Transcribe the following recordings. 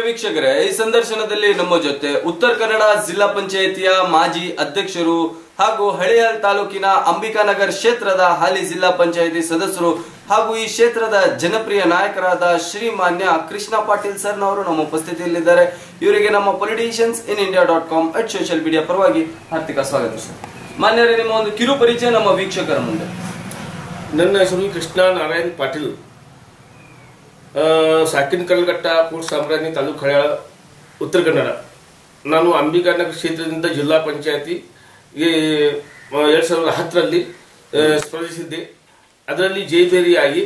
ವೀಕ್ಷಕರೇ ಈ ಸಂದರ್ಶನದಲ್ಲಿ ನಮ್ಮ ಜೊತೆ ಉತ್ತರ ಕನ್ನಡ ಜಿಲ್ಲಾ ಪಂಚಾಯಿತಿಯ ಮಾಜಿ ಅಧ್ಯಕ್ಷರು ಹಾಗೂ ಹಳಿಯಾಳ್ ತಾಲೂಕಿನ ಅಂಬಿಕಾನಗರ್ ಕ್ಷೇತ್ರದ ಹಾಲಿ ಜಿಲ್ಲಾ ಪಂಚಾಯಿತಿ ಸದಸ್ಯರು ಹಾಗೂ ಈ ಕ್ಷೇತ್ರದ ಜನಪ್ರಿಯ ನಾಯಕರಾದ ಶ್ರೀಮಾನ್ಯ ಕೃಷ್ಣ ಪಾಟೀಲ್ ಸರ್ ನವರು ನಮ್ಮ ಉಪಸ್ಥಿತಿಯಲ್ಲಿದ್ದಾರೆ ಇವರಿಗೆ ನಮ್ಮ politicians in India dot com at social media ಪರವಾಗಿ ಹಾರ್ದಿಕ ಸ್ವಾಗತ ಸರ್ ಮಾನ್ಯರೇ ನಿಮ್ಮ ಒಂದು ಕಿರು ಪರಿಚಯ ನಮ್ಮ ವೀಕ್ಷಕರ ಮುಂದೆ ನನ್ನ ಹೆಸರು ಕೃಷ್ಣ ನಾರಾಯಣ್ ಪಾಟೀಲ್ ಆ, ಸಾಕಿನ ಕಲ್ಗಟ್ಟ ಕೂಡ್ ಸಾಮ್ರಾಜ್ಞಿ ತಾಲೂಕು ಹಳ್ಯಾಳ ಉತ್ತರ ಕನ್ನಡ ನಾನು ಅಂಬಿಕಾನಗರ ಕ್ಷೇತ್ರದಿಂದ ಜಿಲ್ಲಾ ಪಂಚಾಯತಿಗೆ ಎರಡು ಸಾವಿರದ ಹತ್ತರಲ್ಲಿ ಆ, ಸ್ಪರ್ಧಿಸಿದ್ದೆ ಅದರಲ್ಲಿ ಜಯಬೇರಿಯಾಗಿ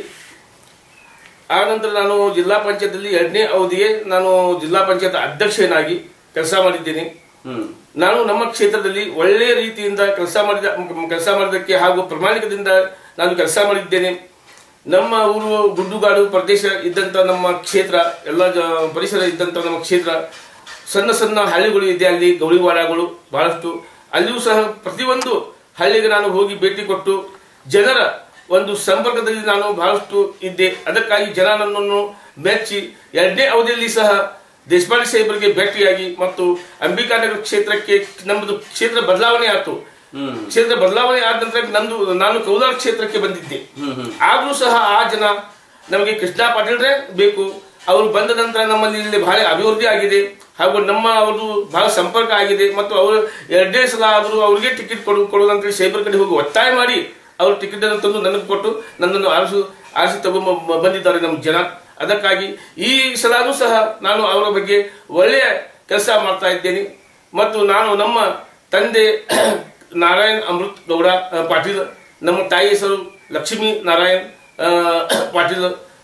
ಆ ನಂತರ ನಾನು ಜಿಲ್ಲಾ ಪಂಚಾಯತಲ್ಲಿ ಎರಡನೇ ಅವಧಿಗೆ ನಾನು ಜಿಲ್ಲಾ ಪಂಚಾಯತ್ ಅಧ್ಯಕ್ಷನಾಗಿ ಕೆಲಸ ಮಾಡಿದ್ದೇನೆ ಹ್ಮ್ ನಾನು ನಮ್ಮ ಕ್ಷೇತ್ರದಲ್ಲಿ ಒಳ್ಳೆಯ ರೀತಿಯಿಂದ ಕೆಲಸ ಮಾಡಿದ ಕೆಲಸ ಮಾಡಿದ್ದಕ್ಕೆ ಹಾಗೂ ಪ್ರಾಮಾಣಿಕದಿಂದ ನಾನು ಕೆಲಸ ಮಾಡಿದ್ದೇನೆ ನಮ್ಮ ಊರು ಗುಡ್ಡುಗಾಡು ಪ್ರದೇಶ ಇದ್ದಂಥ ನಮ್ಮ ಕ್ಷೇತ್ರ ಎಲ್ಲ ಜ ಪರಿಸರ ಇದ್ದಂಥ ನಮ್ಮ ಕ್ಷೇತ್ರ ಸಣ್ಣ ಸಣ್ಣ ಹಳ್ಳಿಗಳು ಇದೆ ಅಲ್ಲಿ ಗೌಳಿವಾಡಗಳು ಬಹಳಷ್ಟು ಅಲ್ಲಿಯೂ ಸಹ ಪ್ರತಿಯೊಂದು ಹಳ್ಳಿಗೆ ನಾನು ಹೋಗಿ ಭೇಟಿ ಕೊಟ್ಟು ಜನರ ಒಂದು ಸಂಪರ್ಕದಲ್ಲಿ ನಾನು ಬಹಳಷ್ಟು ಇದ್ದೆ ಅದಕ್ಕಾಗಿ ಜನ ನನ್ನನ್ನು ಮೆಚ್ಚಿ ಎರಡನೇ ಅವಧಿಯಲ್ಲಿ ಸಹ ದೇಶಪಾಂಡೆ ಸಾಹೇಬರಿಗೆ ಭೇಟಿಯಾಗಿ ಮತ್ತು ಅಂಬಿಕಾನಗರ ಕ್ಷೇತ್ರಕ್ಕೆ ನಮ್ಮದು ಕ್ಷೇತ್ರ ಬದಲಾವಣೆ ಆಯಿತು ಹ್ಮ್ ಕ್ಷೇತ್ರ ಬದಲಾವಣೆ ಆದ ನಂತರ ನಂದು ನಾನು ಕೌಲಾರ ಕ್ಷೇತ್ರಕ್ಕೆ ಬಂದಿದ್ದೆ ಹ್ಮ್ ಹ್ಮ್ ಆದ್ರೂ ಸಹ ಆ ಜನ ನಮಗೆ ಕೃಷ್ಣ ಪಾಟೀಲ್ರೇ ಬೇಕು ಅವರು ಬಂದ ನಂತರ ನಮ್ಮಲ್ಲಿ ಇಲ್ಲಿ ಬಹಳ ಅಭಿವೃದ್ಧಿ ಆಗಿದೆ ಹಾಗೂ ನಮ್ಮ ಅವರು ಬಹಳ ಸಂಪರ್ಕ ಆಗಿದೆ ಮತ್ತು ಅವರು ಎರಡನೇ ಸಲ ಆದರೂ ಅವರಿಗೆ ಟಿಕೆಟ್ ಕೊಡು ಕೊಡುವಂತ ಸಾಹೇಬರ ಕಡೆ ಹೋಗಿ ಒತ್ತಾಯ ಮಾಡಿ ಅವರು ಟಿಕೆಟ್ ಅನ್ನು ತಂದು ನನಗೆ ಕೊಟ್ಟು ನನ್ನನ್ನು ಆರಿಸು ಆರಿಸಿ ತಗೊಂಡು ಬಂದಿದ್ದಾರೆ ನಮ್ಮ ಜನ ಅದಕ್ಕಾಗಿ ಈ ಸಲಾನೂ ಸಹ ನಾನು ಅವರ ಬಗ್ಗೆ ಒಳ್ಳೆಯ ಕೆಲಸ ಮಾಡ್ತಾ ಇದ್ದೇನೆ ಮತ್ತು ನಾನು ನಮ್ಮ ತಂದೆ ನಾರಾಯಣ್ ಅಮೃತ್ ಗೌಡ ಆ, ಪಾಟೀಲ್ ನಮ್ಮ ತಾಯಿ ಹೆಸರು ಲಕ್ಷ್ಮೀ ನಾರಾಯಣ್ ಆ, ಪಾಟೀಲ್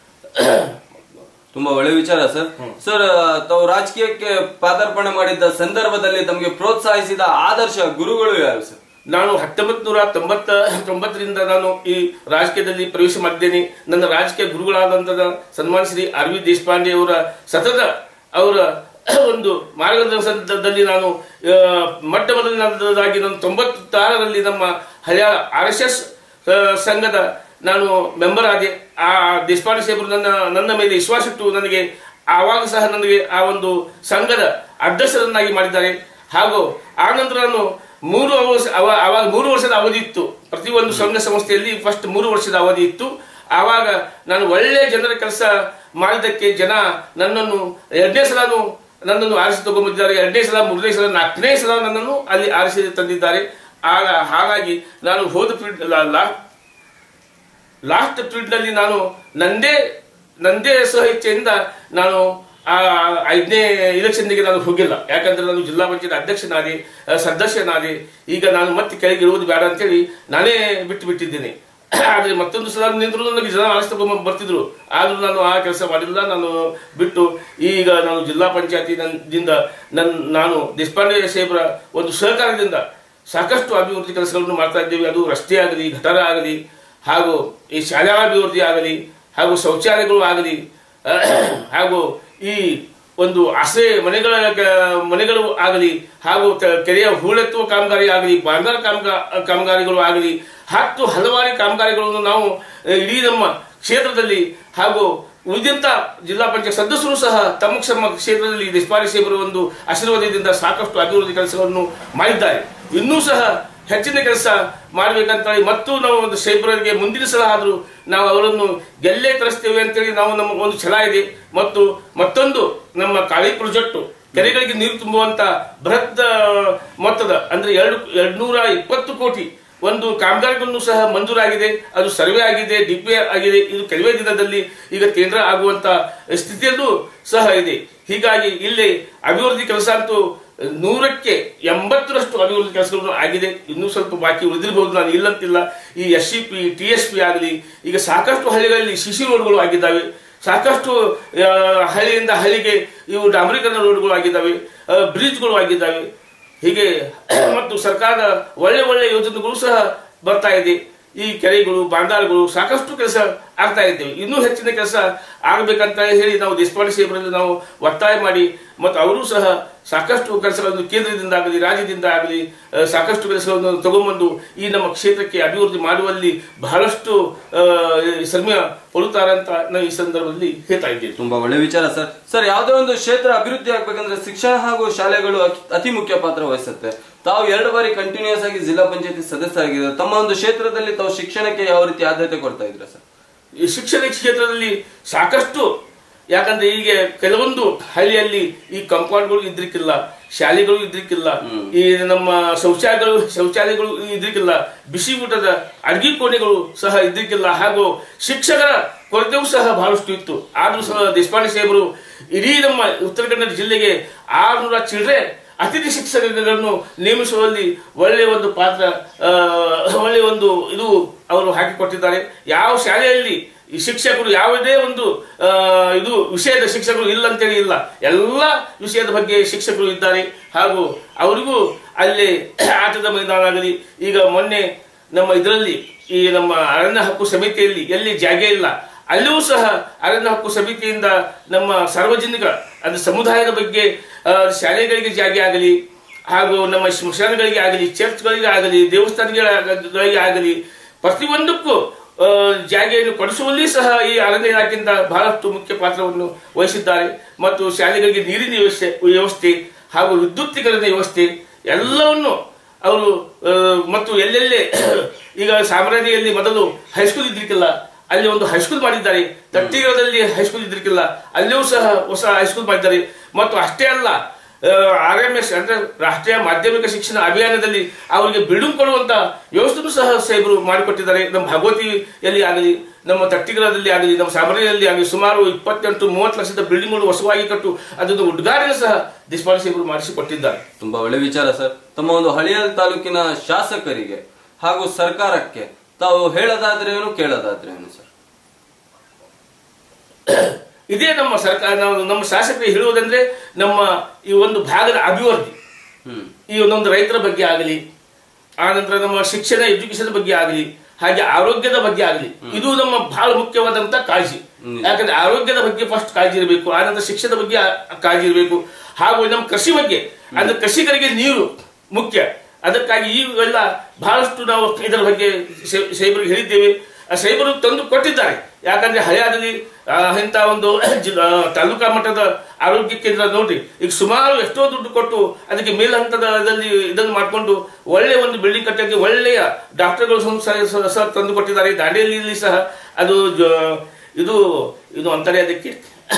ತುಂಬಾ ಒಳ್ಳೆ ವಿಚಾರ ಸರ್ ಸರ್ ತಾವು ರಾಜಕೀಯಕ್ಕೆ ಪಾದಾರ್ಪಣೆ ಮಾಡಿದ್ದ ಸಂದರ್ಭದಲ್ಲಿ ತಮಗೆ ಪ್ರೋತ್ಸಾಹಿಸಿದ ಆದರ್ಶ ಗುರುಗಳು ಯಾರು ಸರ್ ನಾನು ಹತ್ತೊಂಬತ್ತು ನೂರ ತೊಂಬತ್ತ ತೊಂಬತ್ತರಿಂದ ನಾನು ಈ ರಾಜಕೀಯದಲ್ಲಿ ಪ್ರವೇಶ ಮಾಡಿದ್ದೇನೆ ನನ್ನ ರಾಜಕೀಯ ಗುರುಗಳಾದಂತಹ ಸನ್ಮಾನ ಶ್ರೀ ಆರ್ ವಿ ದೇಶಪಾಂಡೆ ಅವರ ಸತತ ಅವರ ಒಂದು ಮಾರ್ಗದರ್ಶನದಲ್ಲಿ ನಾನು ಆ, ಮೊಟ್ಟ ಮೊದಲನೇದಾಗಿ ನಾನು ತೊಂಬತ್ತಾರರಲ್ಲಿ ನಮ್ಮ ಹಳೆಯ ಆರ್ ಎಸ್ ಎಸ್ ಸಂಘದ ನಾನು ಮೆಂಬರ್ ಆದೆ ಆ ದೇಶಪಾಂಡೆ ಸಾಹೇಬರು ನನ್ನ ನನ್ನ ಮೇಲೆ ವಿಶ್ವಾಸಿಟ್ಟು ನನಗೆ ಆವಾಗ ಸಹ ನನಗೆ ಆ ಒಂದು ಸಂಘದ ಅಧ್ಯಕ್ಷರನ್ನಾಗಿ ಮಾಡಿದ್ದಾರೆ ಹಾಗೂ ಆ ನಂತರ ನಾನು ಮೂರು ವರ್ಷ ಅವ- ಅವಾಗ ಮೂರು ವರ್ಷದ ಅವಧಿ ಇತ್ತು ಪ್ರತಿಯೊಂದು ಸಂಘ ಸಂಸ್ಥೆಯಲ್ಲಿ ಫಸ್ಟ್ ಮೂರು ವರ್ಷದ ಅವಧಿ ಇತ್ತು ಆವಾಗ ನಾನು ಒಳ್ಳೆ ಜನರ ಕೆಲಸ ಮಾಡಿದ್ದಕ್ಕೆ ಜನ ನನ್ನನ್ನು ಎರಡನೇ ಸಲಾನು ನನ್ನನ್ನು ಆರಿಸಿ ತಗೊಂಡಿದ್ದಾರೆ ಎರಡನೇ ಸಲ ಮೂರನೇ ಸಲ ನಾಲ್ಕನೇ ಸಲ ನನ್ನನ್ನು ಅಲ್ಲಿ ಆರಿಸಿ ತಂದಿದ್ದಾರೆ ಆಗ ಹಾಗಾಗಿ ನಾನು ಹೋದ ಪೀರಿಯಡ್ ಲಾ ಲಾಸ್ಟ್ ನಲ್ಲಿ ನಾನು ನಂದೇ ನಂದೇ ಸ್ವಇಚ್ಛೆಯಿಂದ ನಾನು ಆ ಐದನೇ ಇಲೆಕ್ಷನ್ಗೆ ನಾನು ಹೋಗಿಲ್ಲ ಯಾಕಂದ್ರೆ ನಾನು ಜಿಲ್ಲಾ ಪಂಚಾಯತ್ ಅಧ್ಯಕ್ಷನಾದೆ ಆ, ಸದಸ್ಯನಾದೆ ಈಗ ನಾನು ಮತ್ತೆ ಕೆಳಗೆ ಇರುವುದು ಬೇಡ ಅಂತೇಳಿ ನಾನೇ ಬಿಟ್ಟು ಬಿಟ್ಟಿದ್ದೇನೆ ಆದ್ರೆ ಮತ್ತೊಂದು ಸಲ ನಿಂತರೂ ನನಗೆ ಜನ ಆರಿಸಿ ತಗೊಂಡ್ ಬರ್ತಿದ್ರು ಆದ್ರೂ ನಾನು ಆ ಕೆಲಸ ಮಾಡಿಲ್ಲ ನಾನು ಬಿಟ್ಟು ಈಗ ನಾನು ಜಿಲ್ಲಾ ಪಂಚಾಯತಿ ದಿಂದ ನನ್ನ ನಾನು ದೇಶಪಾಂಡೆ ಸಾಹೇಬರ ಒಂದು ಸಹಕಾರದಿಂದ ಸಾಕಷ್ಟು ಅಭಿವೃದ್ಧಿ ಕೆಲಸಗಳನ್ನು ಮಾಡ್ತಾ ಇದ್ದೇವೆ ಅದು ರಸ್ತೆ ಆಗಲಿ ಗಟಾರ ಆಗಲಿ ಹಾಗೂ ಈ ಶಾಲಾ ಅಭಿವೃದ್ಧಿ ಆಗಲಿ ಹಾಗೂ ಶೌಚಾಲಯಗಳು ಆಗಲಿ ಹಾಗೂ ಈ ಒಂದು ಆಶ್ರಯ ಮನೆಗಳ ಮನೆಗಳು ಆಗಲಿ ಹಾಗೂ ತ- ಕೆರೆಯ ಹೂಳೆತ್ತುವ ಕಾಮಗಾರಿ ಆಗಲಿ ಬಾಂಗಾರ ಕಾಮಗಾ ಕಾಮಗಾರಿಗಳು ಆಗಲಿ ಹತ್ತು ಹಲವಾರು ಕಾಮಗಾರಿಗಳನ್ನು ನಾವು ಆ, ಇಡೀ ನಮ್ಮ ಕ್ಷೇತ್ರದಲ್ಲಿ ಹಾಗೂ ಉಳಿದಂತ ಜಿಲ್ಲಾ ಪಂಚಾಯತ್ ಸದಸ್ಯರು ಸಹ ತಮ್ಮ ನಮ್ಮ ಕ್ಷೇತ್ರದಲ್ಲಿ ದೇಶಪಾಲಿ ಸಾಹೇಬರ ಒಂದು ಆಶೀರ್ವಾದದಿಂದ ಸಾಕಷ್ಟು ಅಭಿವೃದ್ಧಿ ಕೆಲಸಗಳನ್ನು ಮಾಡಿದ್ದಾರೆ ಇನ್ನೂ ಸಹ ಹೆಚ್ಚಿನ ಕೆಲಸ ಮಾಡ್ಬೇಕಂತೇಳಿ ಮತ್ತು ನಾವು ಒಂದು ಸಾಹೇಬರಿಗೆ ಮುಂದಿನ ಸಲ ಆದರೂ ನಾವು ಅವರನ್ನು ಗೆಲ್ಲೇ ತರಿಸ್ತೇವೆ ಅಂತೇಳಿ ನಾವು ನಮ್ಮ ಒಂದು ಛಲ ಇದೆ ಮತ್ತು ಮತ್ತೊಂದು ನಮ್ಮ ಕಾಳಿ ಪ್ರಾಜೆಕ್ಟ್ ಕೆರೆಗಳಿಗೆ ನೀರು ತುಂಬುವಂತ ಬೃಹತ್ ಆ, ಮೊತ್ತದ ಅಂದ್ರೆ ಎರಡು ಎರಡ್ನೂರ ಇಪ್ಪತ್ತು ಕೋಟಿ ಒಂದು ಕಾಮಗಾರಿಗಳನ್ನು ಸಹ ಮಂಜೂರಾಗಿದೆ ಅದು ಸರ್ವೆ ಆಗಿದೆ ಡಿಪಿ ಆಗಿದೆ ಇದು ಕೆಲವೇ ದಿನದಲ್ಲಿ ಈಗ ಕೇಂದ್ರ ಆಗುವಂತ ಸ್ಥಿತಿಯಲ್ಲೂ ಸಹ ಇದೆ ಹೀಗಾಗಿ ಇಲ್ಲಿ ಅಭಿವೃದ್ಧಿ ಕೆಲಸ ಅಂತೂ ನೂರಕ್ಕೆ ಎಂಬತ್ತರಷ್ಟು ಅಭಿವೃದ್ಧಿ ಕೆಲಸಗಳು ಆಗಿದೆ ಇನ್ನೂ ಸ್ವಲ್ಪ ಬಾಕಿ ಉಳಿದಿರಬಹುದು ನಾನು ಇಲ್ಲಂತಿಲ್ಲ ಈ S C P T S P ಆಗಲಿ ಈಗ ಸಾಕಷ್ಟು ಹಳ್ಳಿಗಳಲ್ಲಿ ಸಿಸಿ ರೋಡ್ಗಳು ಆಗಿದ್ದಾವೆ ಸಾಕಷ್ಟು ಆ, ಹಳ್ಳಿಯಿಂದ ಹಳ್ಳಿಗೆ ಇವು ಡಾಂಬರೀಕರಣ ರೋಡ್ಗಳು ಆಗಿದ್ದಾವೆ ಆ, ಬ್ರಿಡ್ಜ್ಗಳು ಆಗಿದ್ದಾವೆ ಹೀಗೆ ಮತ್ತು ಸರ್ಕಾರದ ಒಳ್ಳೆ ಒಳ್ಳೆ ಯೋಜನೆಗಳು ಸಹ ಬರ್ತಾ ಇದೆ ಈ ಕೆರೆಗಳು ಬಾಂದಾಳುಗಳು ಸಾಕಷ್ಟು ಕೆಲಸ ಆಗ್ತಾ ಇದ್ದೇವೆ ಇನ್ನೂ ಹೆಚ್ಚಿನ ಕೆಲಸ ಆಗಬೇಕಂತ ಹೇಳಿ ನಾವು ದೇಶಪಾಂಡೆ ಸಾಹೇಬರಲ್ಲಿ ನಾವು ಒತ್ತಾಯ ಮಾಡಿ ಮತ್ತು ಅವರು ಸಹ ಸಾಕಷ್ಟು ಕೆಲಸಗಳನ್ನು ಕೇಂದ್ರದಿಂದ ಆಗಲಿ ರಾಜ್ಯದಿಂದ ಆಗಲಿ ಆ, ಸಾಕಷ್ಟು ಕೆಲಸಗಳನ್ನು ತಗೊಂಡ್ಬಂದು ಈ ನಮ್ಮ ಕ್ಷೇತ್ರಕ್ಕೆ ಅಭಿವೃದ್ಧಿ ಮಾಡುವಲ್ಲಿ ಬಹಳಷ್ಟು ಆ, ಶ್ರಮ ಪಡುತ್ತಾರಂತ ನಾವು ಈ ಸಂದರ್ಭದಲ್ಲಿ ಹೇಳ್ತಾ ಇದ್ದೇವೆ ತುಂಬಾ ಒಳ್ಳೆ ವಿಚಾರ ಸರ್ ಸರ್ ಯಾವುದೇ ಒಂದು ಕ್ಷೇತ್ರ ಅಭಿವೃದ್ಧಿ ಆಗ್ಬೇಕಂದ್ರೆ ಶಿಕ್ಷಣ ಹಾಗೂ ಶಾಲೆಗಳು ಅತಿ- ಅತಿ ಮುಖ್ಯ ಪಾತ್ರ ವಹಿಸುತ್ತೆ ತಾವು ಎರಡು ಬಾರಿ ಕಂಟಿನ್ಯೂಸ್ ಆಗಿ ಜಿಲ್ಲಾ ಪಂಚಾಯತಿ ಸದಸ್ಯರಾಗಿದ್ದಾರೆ ತಮ್ಮ ಒಂದು ಕ್ಷೇತ್ರದಲ್ಲಿ ತಾವು ಶಿಕ್ಷಣಕ್ಕೆ ಯಾವ ರೀತಿ ಆದ್ಯತೆ ಕೊಡ್ತಾ ಇದ್ರ ಸರ್ ಈ ಶಿಕ್ಷಣ ಕ್ಷೇತ್ರದಲ್ಲಿ ಸಾಕಷ್ಟು ಯಾಕಂದ್ರೆ ಈಗ ಕೆಲವೊಂದು ಹಳ್ಳಿಯಲ್ಲಿ ಈ ಕಂಪೌಂಡ್ಗಳು ಇದ್ರಿಕ್ಕಿಲ್ಲ ಶಾಲೆಗಳು ಇದ್ರಿಕ್ಕಿಲ್ಲ ಈ ನಮ್ಮ ಶೌಚಾಲಯಗಳು ಶೌಚಾಲಯಗಳು ಇದ್ರಿಕ್ಕಿಲ್ಲ ಬಿಸಿ ಊಟದ ಅಡ್ಗೆ ಕೋಣೆಗಳು ಸಹ ಇದ್ರಿಕ್ಕಿಲ್ಲ ಹಾಗೂ ಶಿಕ್ಷಕರ ಕೊರತೆಯೂ ಸಹ ಬಹಳಷ್ಟು ಇತ್ತು ಆದ್ರೂ ಸಹ ದೇಶಪಾಂಡೆ ಸಾಹೇಬರು ಇಡೀ ನಮ್ಮ ಉತ್ತರ ಕನ್ನಡ ಜಿಲ್ಲೆಗೆ ಆರುನೂರ ಚಿಲ್ಲರೆ ಅತಿಥಿ ಶಿಕ್ಷಕರನ್ನು ನೇಮಿಸುವಲ್ಲಿ ಒಳ್ಳೆಯ ಒಂದು ಪಾತ್ರ ಆ, ಒಳ್ಳೆಯ ಒಂದು ಇದು ಅವರು ಹಾಕಿಕೊಟ್ಟಿದ್ದಾರೆ ಯಾವ ಶಾಲೆಯಲ್ಲಿ ಈ ಶಿಕ್ಷಕರು ಯಾವುದೇ ಒಂದು ಆ, ಇದು ವಿಷಯದ ಶಿಕ್ಷಕರು ಇಲ್ಲ ಅಂತೇಳಿ ಇಲ್ಲ ಎಲ್ಲ ವಿಷಯದ ಬಗ್ಗೆ ಶಿಕ್ಷಕರು ಇದ್ದಾರೆ ಹಾಗೂ ಅವರಿಗೂ ಅಲ್ಲಿ ಆಟದ ಮೈದಾನ ಆಗಲಿ ಈಗ ಮೊನ್ನೆ ನಮ್ಮ ಇದರಲ್ಲಿ ಈ ನಮ್ಮ ಅರಣ್ಯ ಹಕ್ಕು ಸಮಿತಿಯಲ್ಲಿ ಎಲ್ಲಿ ಜಾಗ ಇಲ್ಲ ಅಲ್ಲಿಯೂ ಸಹ ಅರಣ್ಯ ಹಕ್ಕು ಸಮಿತಿಯಿಂದ ನಮ್ಮ ಸಾರ್ವಜನಿಕ ಅದು ಸಮುದಾಯದ ಬಗ್ಗೆ ಆ, ಶಾಲೆಗಳಿಗೆ ಜಾಗ ಆಗಲಿ ಹಾಗೂ ನಮ್ಮ ಸ್ಮಶಾನಗಳಿಗೆ ಆಗಲಿ ಚರ್ಚ್ಗಳಿಗೆ ಆಗಲಿ ದೇವಸ್ಥಾನಗಳಿಗೆ ಆಗಲಿ ಪ್ರತಿಯೊಂದಕ್ಕೂ ಆ, ಜಾಗೆಯನ್ನು ಕೊಡಿಸುವಲ್ಲಿ ಸಹ ಈ ಅರಣ್ಯ ಇಲಾಖೆಯಿಂದ ಬಹಳಷ್ಟು ಮುಖ್ಯ ಪಾತ್ರವನ್ನು ವಹಿಸಿದ್ದಾರೆ ಮತ್ತು ಶಾಲೆಗಳಿಗೆ ನೀರಿನ ವ್ಯವಸ್ಥೆ ವ್ಯವಸ್ಥೆ ಹಾಗೂ ವಿದ್ಯುತ್ತೀಕರಣ ವ್ಯವಸ್ಥೆ ಎಲ್ಲವನ್ನು ಅವರು ಆ, ಮತ್ತು ಎಲ್ಲೆಲ್ಲೇ ಈಗ ಸಾಮ್ರಾಜ್ಯದಲ್ಲಿ ಮೊದಲು ಹೈಸ್ಕೂಲ್ ಇದ್ರಿಕ್ಕಿಲ್ಲ ಅಲ್ಲಿ ಒಂದು ಹೈಸ್ಕೂಲ್ ಮಾಡಿದ್ದಾರೆ ತಟ್ಟಿಗರದಲ್ಲಿ ಹೈಸ್ಕೂಲ್ ಇದ್ರಿಕ್ಕಿಲ್ಲ ಅಲ್ಲಿಯೂ ಸಹ ಹೊಸ ಹೈಸ್ಕೂಲ್ ಮಾಡಿದ್ದಾರೆ ಮತ್ತು ಅಷ್ಟೇ ಅಲ್ಲ ಆರ್ ಎಂ ಎಸ್ ಅಂದ್ರೆ ರಾಷ್ಟ್ರೀಯ ಮಾಧ್ಯಮಿಕ ಶಿಕ್ಷಣ ಅಭಿಯಾನದಲ್ಲಿ ಅವರಿಗೆ ಬಿಲ್ಡಿಂಗ್ ಕೊಡುವಂತ ವ್ಯವಸ್ಥೆನೂ ಸಹ ಸಾಹೇಬರು ಮಾಡಿಕೊಟ್ಟಿದ್ದಾರೆ ನಮ್ಮ ಭಗವತಿಯಲ್ಲಿ ಆಗಲಿ ನಮ್ಮ ತಟ್ಟಿಗರದಲ್ಲಿ ಆಗಲಿ ನಮ್ಮ ಸಾಮರ್ಯಲ್ಲಿ ಆಗಲಿ ಸುಮಾರು ಇಪ್ಪತ್ತೆಂಟು ಮೂವತ್ತು ಲಕ್ಷದ ಬಿಲ್ಡಿಂಗ್ಗಳು ಹೊಸವಾಗಿ ಕಟ್ಟು ಅದೊಂದು ಉದ್ಘಾಟನೆ ಸಹ ದೇಶಪಾಂಡೆ ಸಾಹೇಬರು ಮಾಡಿಸಿಕೊಟ್ಟಿದ್ದಾರೆ ತುಂಬಾ ಒಳ್ಳೆ ವಿಚಾರ ಸರ್ ತಮ್ಮ ಒಂದು ಹಳಿಯಾಲ್ ತಾಲೂಕಿನ ಶಾಸಕರಿಗೆ ಹಾಗೂ ಸರ್ಕಾರಕ್ಕೆ ತಾವು ಹೇಳೋದಾದ್ರೇನು ಕೇಳೋದಾದ್ರೇನು ಸರ್ ಇದೇ ನಮ್ಮ ಸರ್ಕಾರ ನಾವು ನಮ್ಮ ಶಾಸಕರು ಹೇಳುವುದಂದ್ರೆ ನಮ್ಮ ಈ ಒಂದು ಭಾಗದ ಅಭಿವೃದ್ಧಿ ಹ್ಮ್ ಈ ಒಂದೊಂದು ರೈತರ ಬಗ್ಗೆ ಆಗಲಿ ಆನಂತರ ನಮ್ಮ ಶಿಕ್ಷಣ ಎಜುಕೇಶನ್ ಬಗ್ಗೆ ಆಗಲಿ ಹಾಗೆ ಆರೋಗ್ಯದ ಬಗ್ಗೆ ಆಗಲಿ ಇದು ನಮ್ಮ ಬಹಳ ಮುಖ್ಯವಾದಂತ ಕಾಳಜಿ ಯಾಕಂದ್ರೆ ಆರೋಗ್ಯದ ಬಗ್ಗೆ ಫಸ್ಟ್ ಕಾಳಜಿ ಇರಬೇಕು ಆನಂತರ ಶಿಕ್ಷಣದ ಬಗ್ಗೆ ಆ- ಕಾಳಜಿ ಇರಬೇಕು ಹಾಗೂ ನಮ್ಮ ಕೃಷಿ ಬಗ್ಗೆ ಅಂದ್ರೆ ಕೃಷಿಕರಿಗೆ ನೀರು ಮುಖ್ಯ ಅದಕ್ಕಾಗಿ ಇವೆಲ್ಲ ಬಹಳಷ್ಟು ನಾವು ಇದರ ಬಗ್ಗೆ ಸೇ- ಸಾಹೇಬರಿಗೆ ಹೇಳಿದ್ದೇವೆ ಆ ಸಾಹೇಬರು ತಂದು ಕೊಟ್ಟಿದ್ದಾರೆ ಯಾಕಂದ್ರೆ ಹಳೆಯಾದಲ್ಲಿ ಆ, ಇಂಥ ಒಂದು ಜಿಲ್ಲಾ ತಾಲೂಕಾ ಮಟ್ಟದ ಆರೋಗ್ಯ ಕೇಂದ್ರ ನೋಡ್ರಿ ಈಗ ಸುಮಾರು ಎಷ್ಟೋ ದುಡ್ಡು ಕೊಟ್ಟು ಅದಕ್ಕೆ ಮೇಲ್ಹಂತದಲ್ಲಿ ಇದನ್ನು ಮಾಡಿಕೊಂಡು ಒಳ್ಳೆಯ ಒಂದು ಬಿಲ್ಡಿಂಗ್ ಕಟ್ಟಕ್ಕೆ ಒಳ್ಳೆಯ ಡಾಕ್ಟರ್ಗಳು ಸಹ ಸಹ- ಸಹ ತಂದು ಕೊಟ್ಟಿದ್ದಾರೆ ದಾಂಡೇಲಿಯಲ್ಲಿ ಸಹ ಅದು ಜ- ಇದು ಇದು ಅಂತಾರೆ ಅದಕ್ಕೆ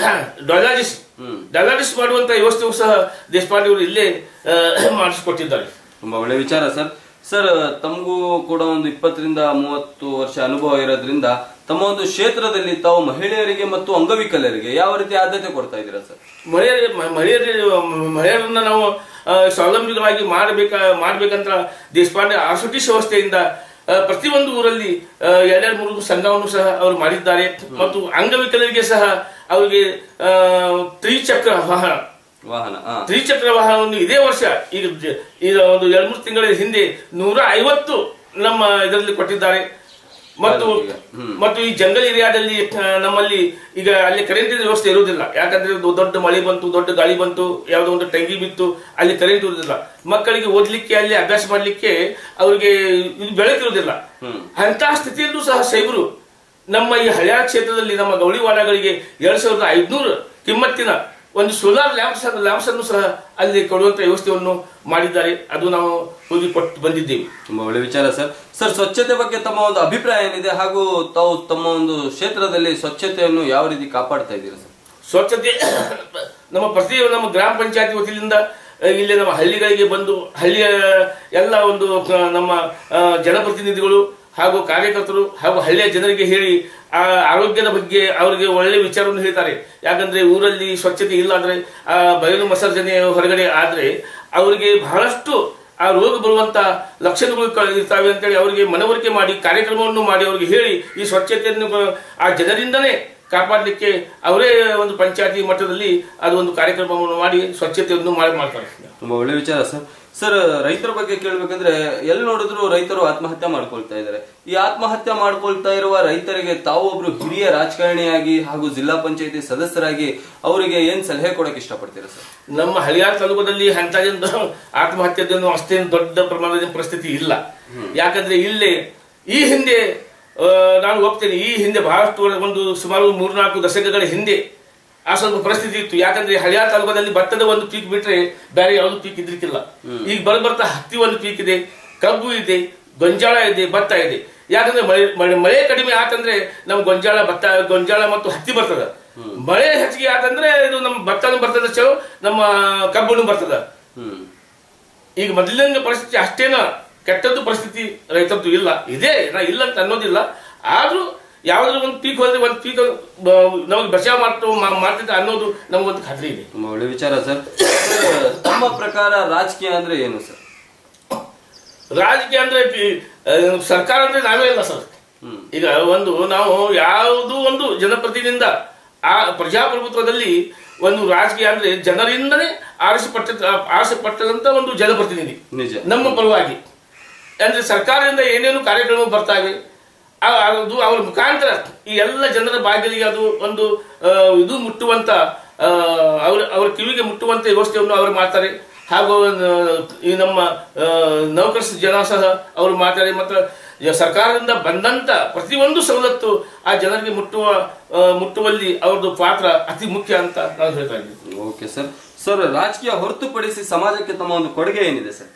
ಡಯಾಲಿಸ್ ಡಯಾಲಿಸ್ ಮಾಡುವಂತ ವ್ಯವಸ್ಥೆಯೂ ಸಹ ದೇಶಪಾಂಡೆ ಅವರು ಇಲ್ಲೇ ಆ, ಮಾಡಿಸಿಕೊಟ್ಟಿದ್ದಾರೆ ತುಂಬಾ ಒಳ್ಳೆ ವಿಚಾರ ಸರ್ ಸರ್ ತಮಗೂ ಕೂಡ ಒಂದು ಇಪ್ಪತ್ತರಿಂದ ಮೂವತ್ತು ವರ್ಷ ಅನುಭವ ಇರೋದ್ರಿಂದ ತಮ್ಮ ಒಂದು ಕ್ಷೇತ್ರದಲ್ಲಿ ತಾವು ಮಹಿಳೆಯರಿಗೆ ಮತ್ತು ಅಂಗವಿಕಲರಿಗೆ ಯಾವ ರೀತಿ ಆದ್ಯತೆ ಕೊಡ್ತಾ ಇದ್ದೀರಾ ಸರ್ ಮಹಿಳೆಯರಿಗೆ ಮ- ಮಹಿಳೆಯರಿಗೆ ಮಹಿಳೆಯರನ್ನ ನಾವು ಆ, ಸ್ವಾವಲಂಬಿಗಳಾಗಿ ಮಾಡಬೇಕ ಮಾಡ್ಬೇಕಂತ ದೇಶಪಾಂಡೆ ಆರ್ಸುಟಿ ವ್ಯವಸ್ಥೆಯಿಂದ ಆ, ಪ್ರತಿಯೊಂದು ಊರಲ್ಲಿ ಆ, ಎರಡೆರಡು ಮೂರು ಸಂಘವನ್ನು ಸಹ ಅವರು ಮಾಡಿದ್ದಾರೆ ಮತ್ತು ಅಂಗವಿಕಲರಿಗೆ ಸಹ ಅವರಿಗೆ ಆ, ತ್ರಿಚಕ್ರ ವಾಹನ ವಾಹನ ಹಾ ತ್ರಿಚಕ್ರ ವಾಹನವನ್ನು ಇದೇ ವರ್ಷ ಈಗ ಜ- ಈಗ ಒಂದು ಎರಡು ಮೂರು ತಿಂಗಳ ಹಿಂದೆ ನೂರ ಐವತ್ತು ನಮ್ಮ ಇದರಲ್ಲಿ ಕೊಟ್ಟಿದ್ದಾರೆ ಮತ್ತು ತಾಲೂಕಿಗೆ. ಹ್ಮ್. ಮತ್ತು ಈ ಜಂಗಲ್ ಏರಿಯಾದಲ್ಲಿ ಆ, ನಮ್ಮಲ್ಲಿ ಈಗ ಅಲ್ಲಿ ಕರೆಂಟಿನ ವ್ಯವಸ್ಥೆ ಇರುವುದಿಲ್ಲ ಯಾಕಂದ್ರೆ ಒಂದು ದೊಡ್ಡ ಮಳೆ ಬಂತು ದೊಡ್ಡ ಗಾಳಿ ಬಂತು ಯಾವುದೋ ಒಂದು ಟಂಗಿ ಬಿತ್ತು ಅಲ್ಲಿ ಕರೆಂಟ್ ಇರುವುದಿಲ್ಲ ಮಕ್ಕಳಿಗೆ ಓದ್ಲಿಕ್ಕೆ ಅಲ್ಲಿ ಅಭ್ಯಾಸ ಮಾಡ್ಲಿಕ್ಕೆ ಅವರಿಗೆ ಇದು ಬೆಳಕಿರುವುದಿಲ್ಲ ಅಂತಹ ಸ್ಥಿತಿಯಲ್ಲೂ ಸಹ ಸೈಬರು ನಮ್ಮ ಈ ಹಳೆಯ ಕ್ಷೇತ್ರದಲ್ಲಿ ನಮ್ಮ ಗೌಳಿವಾಡಗಳಿಗೆ ಎರಡ್ ಸಾವಿರದ ಐದ್ನೂರು ಕಿಮ್ಮತ್ತಿನ ಒಂದು ಸೋಲಾರ್ ಲ್ಯಾಂಪ್ಸ್ ಲ್ಯಾಂಪ್ಸ್ ಅನ್ನು ಸಹ ಅಲ್ಲಿ ಕೊಡುವಂತ ವ್ಯವಸ್ಥೆಯನ್ನು ಮಾಡಿದ್ದಾರೆ ಅದು ನಾವು ಹೋಗಿ ಕೊಟ್ಟು ಬಂದಿದ್ದೇವೆ ತುಂಬಾ ಒಳ್ಳೆ ವಿಚಾರ ಸರ್ ಸರ್ ಸ್ವಚ್ಛತೆ ಬಗ್ಗೆ ತಮ್ಮ ಒಂದು ಅಭಿಪ್ರಾಯ ಏನಿದೆ ಹಾಗೂ ತಾವು ತಮ್ಮ ಒಂದು ಕ್ಷೇತ್ರದಲ್ಲಿ ಸ್ವಚ್ಛತೆಯನ್ನು ಯಾವ ರೀತಿ ಕಾಪಾಡ್ತಾ ಇದ್ದೀರಾ ಸರ್ ಸ್ವಚ್ಛತೆ ನಮ್ಮ ಪ್ರತಿ ನಮ್ಮ ಗ್ರಾಮ ಪಂಚಾಯತಿ ವತಿಯಿಂದ ಆ, ಇಲ್ಲಿ ನಮ್ಮ ಹಳ್ಳಿಗಳಿಗೆ ಬಂದು ಹಳ್ಳಿಯ ಎಲ್ಲ ಒಂದು ಆ, ನಮ್ಮ ಆ, ಜನಪ್ರತಿನಿಧಿಗಳು ಹಾಗೂ ಕಾರ್ಯಕರ್ತರು ಹಾಗೂ ಹಳ್ಳಿಯ ಜನರಿಗೆ ಹೇಳಿ ಆ ಆರೋಗ್ಯದ ಬಗ್ಗೆ ಅವರಿಗೆ ಒಳ್ಳೆ ವಿಚಾರವನ್ನು ಹೇಳ್ತಾರೆ ಯಾಕಂದ್ರೆ ಊರಲ್ಲಿ ಸ್ವಚ್ಛತೆ ಇಲ್ಲ ಅಂದ್ರೆ ಆ ಬಯಲು ವಿಸರ್ಜನೆ ಹೊರಗಡೆ ಆದ್ರೆ ಅವರಿಗೆ ಬಹಳಷ್ಟು ಆ ರೋಗ ಬರುವಂತ ಲಕ್ಷಣಗಳು ಕ- ಇರ್ತಾವೆ ಅಂತೇಳಿ ಅವರಿಗೆ ಮನವರಿಕೆ ಮಾಡಿ ಕಾರ್ಯಕ್ರಮವನ್ನು ಮಾಡಿ ಅವರಿಗೆ ಹೇಳಿ ಈ ಸ್ವಚ್ಛತೆಯನ್ನು ಕ- ಆ ಜನರಿಂದನೇ ಕಾಪಾಡಲಿಕ್ಕೆ ಅವರೇ ಒಂದು ಪಂಚಾಯತಿ ಮಟ್ಟದಲ್ಲಿ ಅದು ಒಂದು ಕಾರ್ಯಕ್ರಮವನ್ನು ಮಾಡಿ ಸ್ವಚ್ಛತೆಯನ್ನು ಮಾಡಿ ಮಾಡ್ತಾರೆ ತುಂಬಾ ಒಳ್ಳೆ ವಿಚಾರ ಸರ್ ಸರ್ ರೈತರ ಬಗ್ಗೆ ಕೇಳ್ಬೇಕಂದ್ರೆ ಎಲ್ಲಿ ನೋಡಿದ್ರು ರೈತರು ಆತ್ಮಹತ್ಯೆ ಮಾಡ್ಕೊಳ್ತಾ ಇದ್ದಾರೆ ಈ ಆತ್ಮಹತ್ಯೆ ಮಾಡ್ಕೊಳ್ತಾ ಇರುವ ರೈತರಿಗೆ ತಾವು ಒಬ್ರು ಹಿರಿಯ ರಾಜಕಾರಣಿಯಾಗಿ ಹಾಗೂ ಜಿಲ್ಲಾ ಪಂಚಾಯತಿ ಸದಸ್ಯರಾಗಿ ಅವರಿಗೆ ಏನ್ ಸಲಹೆ ಕೊಡಕ್ ಇಷ್ಟಪಡ್ತೀರಾ ಸರ್ ನಮ್ಮ ಹಳಿಯಾಳ ತಾಲೂಕದಲ್ಲಿ ಅಂತದಿಂದ ಆತ್ಮಹತ್ಯೆಯನ್ನು ಅಷ್ಟೇನು ದೊಡ್ಡ ಪ್ರಮಾಣದ ಪರಿಸ್ಥಿತಿ ಇಲ್ಲ ಯಾಕಂದ್ರೆ ಇಲ್ಲಿ ಈ ಹಿಂದೆ ಆ, ನಾನು ಹೋಗ್ತೇನೆ ಈ ಹಿಂದೆ ಬಹಳಷ್ಟು ಒಂದು ಸುಮಾರು ಮೂರ್ನಾಲ್ಕು ದಶಕಗಳ ಹಿಂದೆ ಆ ಸ್ವಲ್ಪ ಪರಿಸ್ಥಿತಿ ಇತ್ತು ಯಾಕಂದ್ರೆ ಹಳಿಯಾಳ ತಾಲೂಕದಲ್ಲಿ ಭತ್ತದ ಒಂದು ಪೀಕ್ ಬಿಟ್ರೆ ಬೇರೆ ಯಾವ್ದು ಪೀಕ್ ಇದ್ರಿಕ್ಕಿಲ್ಲ ಈಗ ಬರ್ ಬರ್ತಾ ಹತ್ತಿ ಒಂದು ಪೀಕ್ ಇದೆ ಕಬ್ಬು ಇದೆ ಗೊಂಜಾಳ ಇದೆ ಭತ್ತ ಇದೆ ಯಾಕಂದ್ರೆ ಮಳೆ ಮಳೆ ಮಳೆ ಕಡಿಮೆ ಆತಂದ್ರೆ ನಮ್ ಗೊಂಜಾಳ ಭತ್ತ ಗೊಂಜಾಳ ಮತ್ತು ಹತ್ತಿ ಬರ್ತದ ಮಳೆ ಹೆಚ್ಚಿಗೆ ಆತಂದ್ರೆ ಇದು ನಮ್ಮ ಭತ್ತನೂ ಬರ್ತದ ಚಲೋ ನಮ್ಮ ಕಬ್ಬುನು ಬರ್ತದ ಹ್ಮ್ ಈಗ ಮೊದಲಿನ ಪರಿಸ್ಥಿತಿ ಅಷ್ಟೇನ ಕೆಟ್ಟದ್ದು ಪರಿಸ್ಥಿತಿ ರೈತರದ್ದು ಇಲ್ಲ ಇದೆ ನಾ ಇಲ್ಲ ಅಂತ ಅನ್ನೋದಿಲ್ಲ ಆದ್ರೂ ಯಾವ್ದಾದ್ರು ಒಂದು ಪೀಕ್ ಹೋದ್ರೆ ಒಂದು ಪೀಕ್ ನಮಗೆ ಬಚಾವ್ ಮಾಡ್ತು ಮಾಡ್ತಿದ್ದ ಅನ್ನೋದು ನಮಗೊಂದು ಖಾತ್ರಿ ಇದೆ ತುಂಬಾ ಒಳ್ಳೆ ವಿಚಾರ ಸರ್ ಸರ್, ತಮ್ಮ ಪ್ರಕಾರ ರಾಜಕೀಯ ಅಂದ್ರೆ ಏನು ಸರ್ ರಾಜಕೀಯ ಅಂದ್ರೆ ಪಿ- ಆ, ಸರ್ಕಾರ ಅಂದ್ರೆ ನಾವೇ ಇಲ್ಲ ಸರ್ ಹ್ಮ್ ಈಗ ಒಂದು ನಾವು ಯಾವುದೋ ಒಂದು ಜನಪ್ರತಿನಿಧಿಯಿಂದ ಆ ಪ್ರಜಾಪ್ರಭುತ್ವದಲ್ಲಿ ಒಂದು ರಾಜಕೀಯ ಅಂದ್ರೆ ಜನರಿಂದನೇ ಆರಿಸಪಟ್ಟ ಆರಿಸಪಟ್ಟದಂತ ಒಂದು ಜನಪ್ರತಿನಿಧಿ ನಿಜ ನಮ್ಮ ಪರವಾಗಿ ಅಂದ್ರೆ ಸರ್ಕಾರದಿಂದ ಏನೇನು ಕಾರ್ಯಕ್ರಮ ಬರ್ತಾವೆ ಆ- ಅದು ಅವರ ಮುಖಾಂತರ ಈ ಎಲ್ಲ ಜನರ ಬಾಗಿಲಿಗೆ ಅದು ಒಂದು ಆ, ಇದು ಮುಟ್ಟುವಂತ ಆ, ಅವ್ರ ಅವರ ಕಿವಿಗೆ ಮುಟ್ಟುವಂತ ವ್ಯವಸ್ಥೆಯನ್ನು ಅವರು ಮಾಡ್ತಾರೆ ಹಾಗೂ ಆ, ಈ ನಮ್ಮ ಆ, ನೌಕರ ಜನ ಸಹ ಅವರು ಮಾಡ್ತಾರೆ ಮತ್ತು ಈ ಸರ್ಕಾರದಿಂದ ಬಂದಂತ ಪ್ರತಿಯೊಂದು ಸವಲತ್ತು ಆ ಜನರಿಗೆ ಮುಟ್ಟುವ ಆ, ಮುಟ್ಟುವಲ್ಲಿ ಅವ್ರದ್ದು ಪಾತ್ರ ಅತಿ ಮುಖ್ಯ ಅಂತ ನಾನು ಹೇಳ್ತಾ ಇದ್ದೀನಿ ಓಕೆ ಸರ್ ಸರ್ ರಾಜಕೀಯ ಹೊರತುಪಡಿಸಿ ಸಮಾಜಕ್ಕೆ ತಮ್ಮ ಒಂದು ಕೊಡುಗೆ ಏನಿದೆ ಸರ್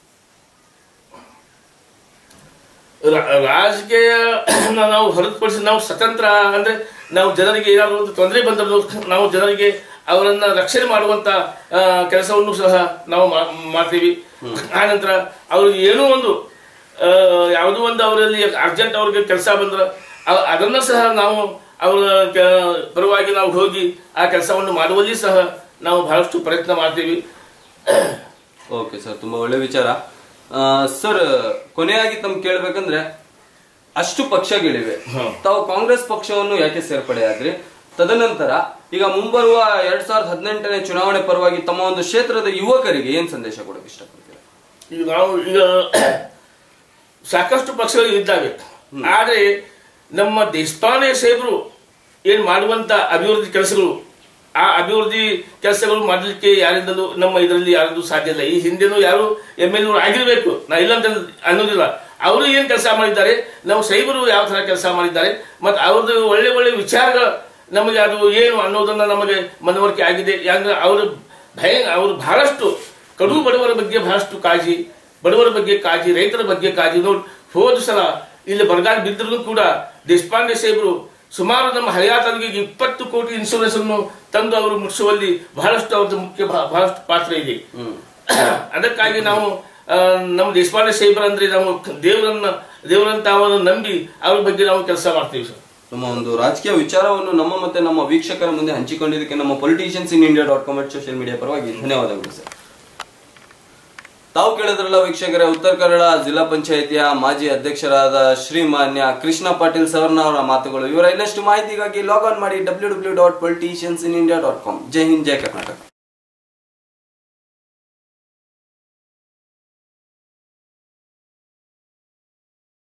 ರಾ- ರಾಜಕೀಯ ನಾವು ಹೊರತುಪಡಿಸಿ ನಾವು ಸ್ವತಂತ್ರ ಅಂದ್ರೆ ನಾವು ಜನರಿಗೆ ಏನಾದರೂ ಒಂದು ತೊಂದರೆ ಬಂದರೂ ನಾವು ಜನರಿಗೆ ಅವರನ್ನ ರಕ್ಷಣೆ ಮಾಡುವಂತ ಆ, ಕೆಲಸವನ್ನು ಸಹ ನಾವು ಮಾ- ಮಾಡ್ತೀವಿ ಆನಂತರ ಅವ್ರಿಗೆ ಏನೋ ಒಂದು ಆ, ಯಾವುದೋ ಒಂದು ಅವರಲ್ಲಿ ಅರ್ಜೆಂಟ್ ಅವ್ರಿಗೆ ಕೆಲಸ ಬಂದ್ರೆ ಅ- ಅದನ್ನ ಸಹ ನಾವು ಅವರ ಕೆ- ಪರವಾಗಿ ನಾವು ಹೋಗಿ ಆ ಕೆಲಸವನ್ನು ಮಾಡುವಲ್ಲಿ ಸಹ ನಾವು ಬಹಳಷ್ಟು ಪ್ರಯತ್ನ ಮಾಡ್ತೀವಿ ಓಕೆ ಸರ್ ತುಂಬಾ ಒಳ್ಳೆ ವಿಚಾರ ಆ, ಸರ್ ಕೊನೆಯಾಗಿ ತಮ್ ಕೇಳ್ಬೇಕಂದ್ರೆ ಅಷ್ಟು ಪಕ್ಷಗಳಿವೆ ಹ್ಮ್. ತಾವು ಕಾಂಗ್ರೆಸ್ ಪಕ್ಷವನ್ನು ಯಾಕೆ ಸೇರ್ಪಡೆ ಆದ್ರಿ ತದನಂತರ ಈಗ ಮುಂಬರುವ ಎರಡ್ ಸಾವಿರದ ಹದಿನೆಂಟನೇ ಚುನಾವಣೆ ಪರವಾಗಿ ತಮ್ಮ ಒಂದು ಕ್ಷೇತ್ರದ ಯುವಕರಿಗೆ ಏನ್ ಸಂದೇಶ ಕೊಡಕ್ಕೆ ಇಷ್ಟಪಡ್ತೀರಾ ಈಗ ನಾವು ಈಗ ಸಾಕಷ್ಟು ಪಕ್ಷಗಳು ಇದ್ದಾವೆ ಆದರೆ ನಮ್ಮ ದೇಶಪಾಂಡೆ ಸಾಹೇಬರು ಏನ್ ಮಾಡುವಂತ ಅಭಿವೃದ್ಧಿ ಕೆಲಸಗಳು ಆ ಅಭಿವೃದ್ಧಿ ಕೆಲಸಗಳು ಮಾಡಲಿಕ್ಕೆ ಯಾರಿಂದಲೂ ನಮ್ಮ ಇದರಲ್ಲಿ ಯಾರಿಗೂ ಸಾಧ್ಯ ಇಲ್ಲ ಈ ಹಿಂದೆನೂ ಯಾರು ಎಮ್ ಎಲ್ ಆಗಿರ್ಬೇಕು ನಾ ಇಲ್ಲ ಅಂತ ಅನ್ನೋದಿಲ್ಲ ಅವರು ಏನ್ ಕೆಲಸ ಮಾಡಿದ್ದಾರೆ ನಮ್ಮ ಸಾಹೇಬರು ಯಾವ ತರ ಕೆಲಸ ಮಾಡಿದ್ದಾರೆ ಮತ್ತು ಅವ್ರದ್ದು ಒಳ್ಳೆ ಒಳ್ಳೆ ವಿಚಾರಗಳು ನಮಗೆ ಅದು ಏನು ಅನ್ನೋದನ್ನ ನಮಗೆ ಮನವರಿಕೆ ಆಗಿದೆ ಯಾಕಂದ್ರೆ ಅವರು ಭಯ ಅವರು ಬಹಳಷ್ಟು ಕಡು ಬಡವರ ಬಗ್ಗೆ ಬಹಳಷ್ಟು ಕಾಳಜಿ ಬಡವರ ಬಗ್ಗೆ ಕಾಳಜಿ ರೈತರ ಬಗ್ಗೆ ಕಾಳಜಿ ನೋಡಿ ಹೋದ ಸಲ ಇಲ್ಲಿ ಬರಗಾಲ ಬಿದ್ದರೂ ಕೂಡ ದೇಶಪಾಂಡೆ ಸಾಹೇಬರು ಸುಮಾರು ನಮ್ಮ ಹಳೆಯ ತಾಲೂಕಿಗೆ ಇಪ್ಪತ್ತು ಕೋಟಿ ಇನ್ಶೂರೆನ್ಸ್ ಅನ್ನು ತಂದು ಅವರು ಮುಟ್ಟಿಸುವಲ್ಲಿ ಬಹಳಷ್ಟು ಅವ್ರದ್ದು ಮುಖ್ಯ ಬಹ- ಬಹಳಷ್ಟು ಪಾತ್ರ ಇದೆ ಅದಕ್ಕಾಗಿ ನಾವು ಆ, ನಮ್ಮ ದೇಶಪಾಂಡೆ ಸಾಹೇಬರು ಅಂದ್ರೆ ನಾವು ದೇವರನ್ನ ದೇವರಂತ ಅವರನ್ನು ನಂಬಿ ಅವ್ರ ಬಗ್ಗೆ ನಾವು ಕೆಲಸ ಮಾಡ್ತೀವಿ ಸರ್ ನಮ್ಮ ಒಂದು ರಾಜಕೀಯ ವಿಚಾರವನ್ನು ನಮ್ಮ ಮತ್ತೆ ನಮ್ಮ ವೀಕ್ಷಕರ ಮುಂದೆ ಹಂಚಿಕೊಂಡಿದ್ದಕ್ಕೆ ನಮ್ಮ politicians in India dot com social media ಪರವಾಗಿ ಧನ್ಯವಾದಗಳು ಸರ್ ತಾವು ಕೇಳಿದ್ರಲ್ಲ ವೀಕ್ಷಕರೇ ಉತ್ತರ ಕನ್ನಡ ಜಿಲ್ಲಾ ಪಂಚಾಯಿತಿಯ ಮಾಜಿ ಅಧ್ಯಕ್ಷರಾದ ಶ್ರೀಮಾನ್ಯ ಕೃಷ್ಣ ಪಾಟೀಲ್ ಸರ್ನವರ ಮಾತುಗಳು ಇವರ ಇನ್ನಷ್ಟು ಮಾಹಿತಿಗಾಗಿ ಲಾಗ್ ಆನ್ ಮಾಡಿ W W dot politicians in India dot com ಜೈ ಹಿಂದ್ ಜೈ ಕರ್ನಾಟಕ